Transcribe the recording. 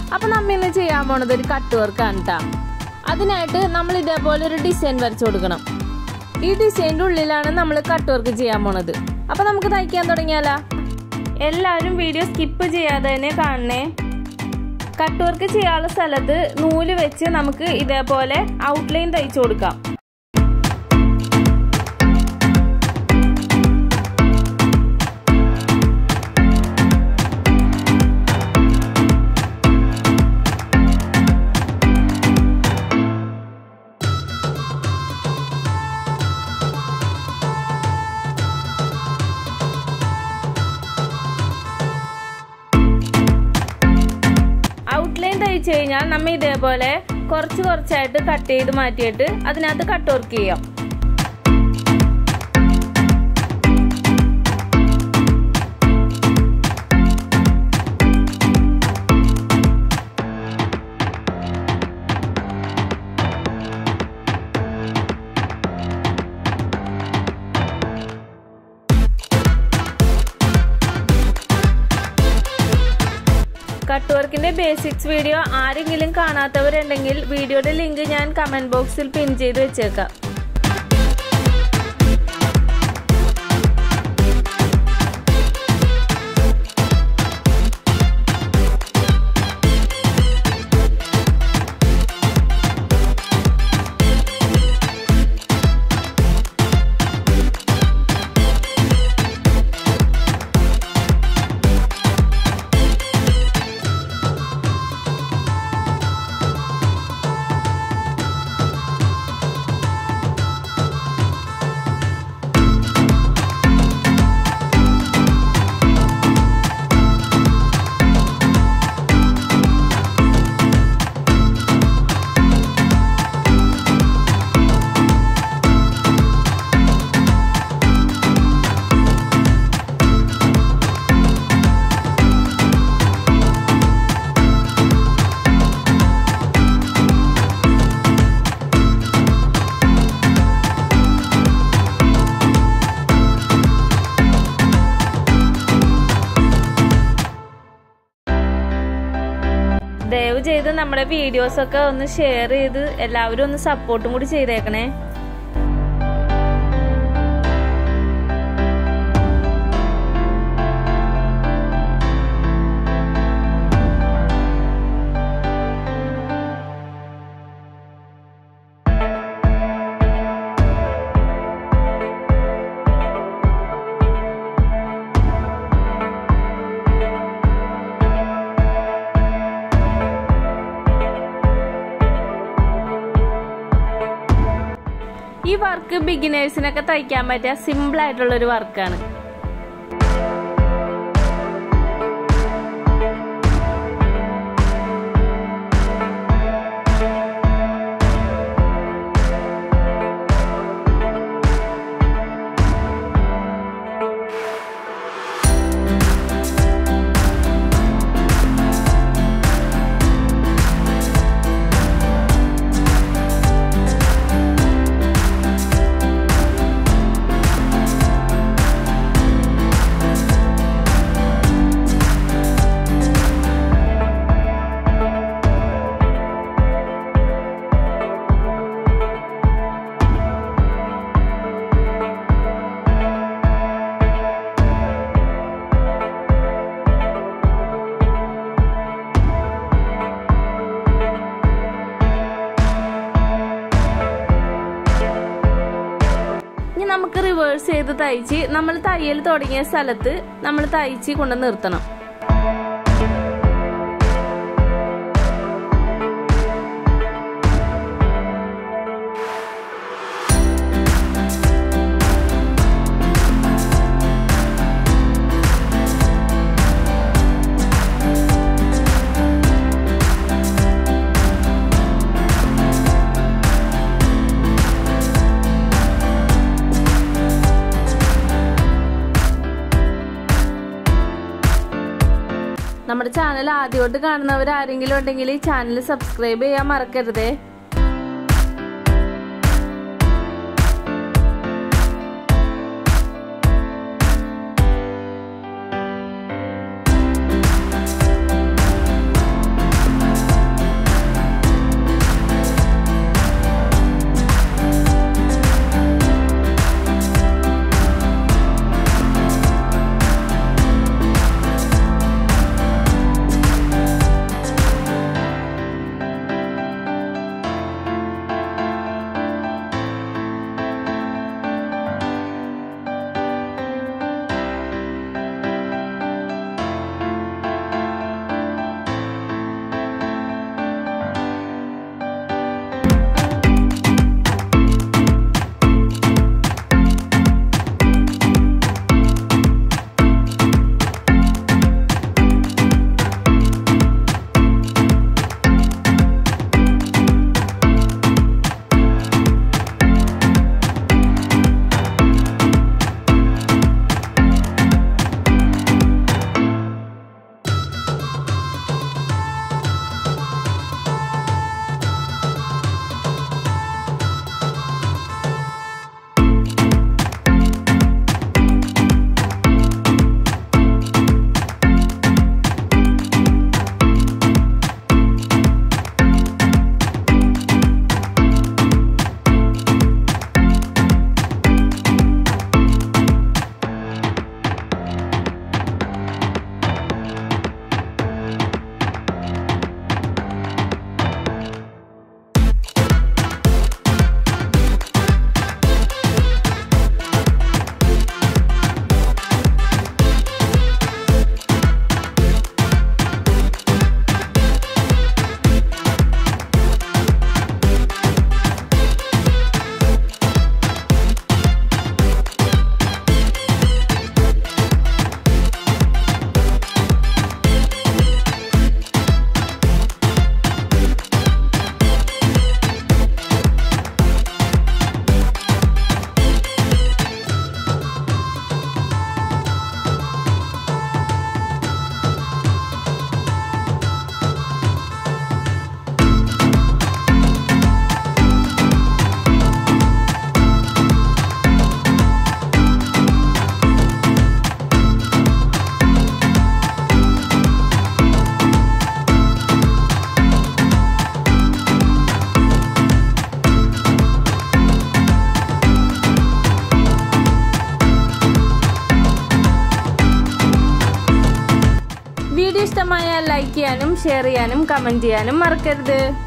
അപ്പം നമ്മ ഇന്ന് ചെയ്യാൻ പോണത് ഒരു കട്ട് വർക്കാണ് കേട്ടോ അതിനായിട്ട് നമ്മൾ ഇതേപോലെ ഒരു ഡിസൈൻ വരച്ചു കൊടുക്കണം ഈ ഡിസൈൻ്റെ ഉള്ളിലാണ് നമ്മൾ കട്ട് വർക്ക് ചെയ്യാൻ പോണത് അപ്പം നമുക്ക് തയ്ക്കാൻ തുടങ്ങിയാലോ എല്ലാവരും വീഡിയോ സ്കിപ്പ് ചെയ്യാതെ തന്നെ കാണണേ കട്ട് വർക്ക് ചെയ്യാനുള്ള സ്ഥലത്ത് നൂല് വെച്ച് നമുക്ക് ഇതേപോലെ ഔട്ട്ലൈൻ തയ്ച്ചു കൊടുക്കാം ഔട്ട്ലൈൻ തയ്ച്ചു കഴിഞ്ഞാൽ നമ്മൾ ഇതേപോലെ കുറച്ച് കുറച്ചായിട്ട് കട്ട് ചെയ്ത് മാറ്റിയിട്ട് അതിനകത്ത് കട്ട് വർക്ക് ചെയ്യാം കട്ട് വർക്കിന്റെ ബേസിക്സ് വീഡിയോ ആരെങ്കിലും കാണാത്തവരുണ്ടെങ്കിൽ വീഡിയോയുടെ ലിങ്ക് ഞാൻ കമന്റ് ബോക്സിൽ പിൻ ചെയ്ത് വെച്ചേക്കാം ദയവ് ചെയ്ത് നമ്മുടെ വീഡിയോസ് ഒക്കെ ഒന്ന് ഷെയർ ചെയ്ത് എല്ലാവരും ഒന്ന് സപ്പോർട്ടും കൂടി ചെയ്തേക്കണേ ഈ വർക്ക് ബിഗിനേഴ്സിനൊക്കെ തയ്ക്കാൻ പറ്റിയ സിമ്പിൾ ആയിട്ടുള്ള ഒരു വർക്കാണ് ഇനി നമുക്ക് റിവേഴ്സ് ചെയ്ത് തയ്ച്ച് നമ്മൾ തയ്യൽ തുടങ്ങിയ സ്ഥലത്ത് നമ്മൾ തയ്ച്ച് കൊണ്ട് നിർത്തണം നമ്മുടെ ചാനൽ ആദ്യമായിട്ട് കാണുന്നവർ ആരെങ്കിലും ഉണ്ടെങ്കിൽ ഈ ചാനൽ സബ്സ്ക്രൈബ് ചെയ്യാൻ മറക്കരുതേ ഇഷ്ടമായ ലൈക്ക് ചെയ്യാനും ഷെയർ ചെയ്യാനും കമൻറ്റ് ചെയ്യാനും മറക്കരുത്